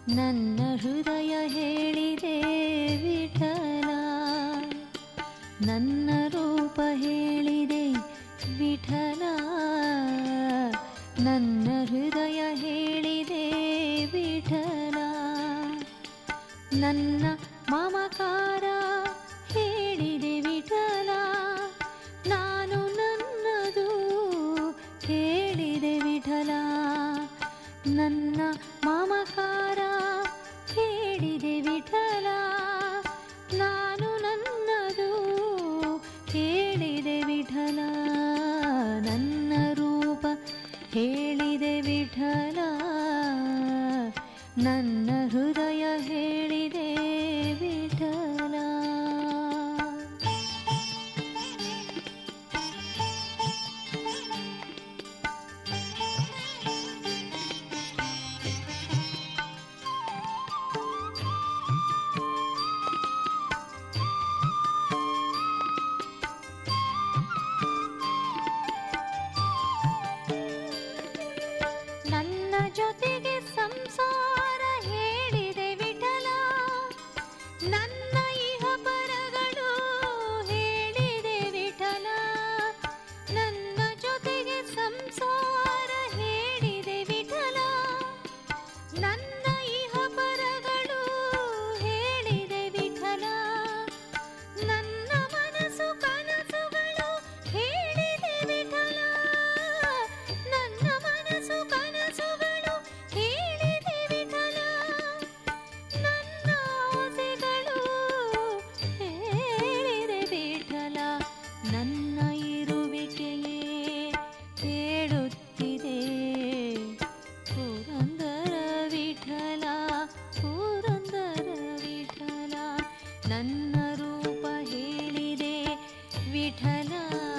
ನನ್ನ ಹೃದಯ ಹೇಳಿದೆ ವಿಠಲ ನನ್ನ ರೂಪ ಹೇಳಿದೆ ವಿಠಲ ನನ್ನ ಹೃದಯ ಹೇಳಿದೆ ವಿಠಲ ನನ್ನ ಮಮಕಾರ ಹೇಳಿದೆ ವಿಠಲ ನಾನು ನನ್ನದು ಹೇಳಿದೆ ವಿಠಲ ನನ್ನ ಮಮಕಾರ ಹೇಳಿದೆ ವಿಠಲ ನಾನು ನನ್ನದು ಹೇಳಿದೆ ವಿಠಲ ನನ್ನ ರೂಪ ಹೇಳಿದೆ ವಿಠಲ ನನ್ನ ಹೃದಯ ಹೇಳಿದೆ ವಿಠಲ ನನ್ನ ಜೊತೆಗೆ ಸಂಸಾರ ಹೇಳಿದೆ ವಿಠಲ ನನ್ನ ಇಹ ಪರಗಳು ಹೇಳಿದೆ ವಿಠಲ ನನ್ನ ಜೊತೆಗೆ ಸಂಸಾರ ಹೇಳಿದೆ ವಿಠಲ ನನ್ನ ಇಹ ಪರಗಳು ಹೇಳಿದೆ ವಿಠಲ ನನ್ನ ಮನಸ್ಸು ಕನಸುಗಳು ಹೇಳಿದೆ ವಿಠಲ ನನ್ನ ಮನಸ್ಸು ಕನಸುಗಳು ಹೇಳಿದೆ ವಿಠಲ ನನ್ನ ಆಸೆಗಳು ಹೇಳಿದೆ ವಿಠಲ ನನ್ನ ಇರುವಿಕೆಯೇ ಹೇಳುತ್ತಿದೆ ಪುರಂದರ ವಿಠಲ ಪುರಂದರ ವಿಠಲ ನನ್ನ ರೂಪ ಹೇಳಿದೆ ವಿಠಲ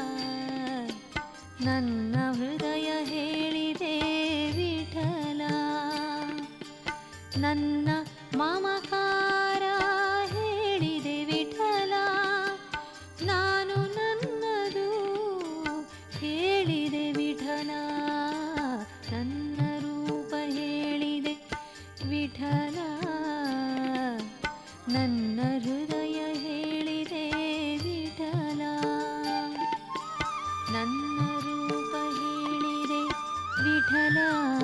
ನನ್ನ ಹೃದಯ ಹೇಳಿದೆ ವಿಠಲ ನನ್ನ ಮಮಕಾರ ಹೇಳಿದೆ ವಿಠಲ ನಾನು ನನ್ನದು ಹೇಳಿದೆ ವಿಠಲ ನನ್ನ ರೂಪ ಹೇಳಿದೆ ವಿಠಲ ನನ್ನ ಹೃದಯ ಹೇಳಿದೆ ವಿಠಲ ನನ್ನ ರೂಪ ಹೇಳಿದೆ ವಿಠಲ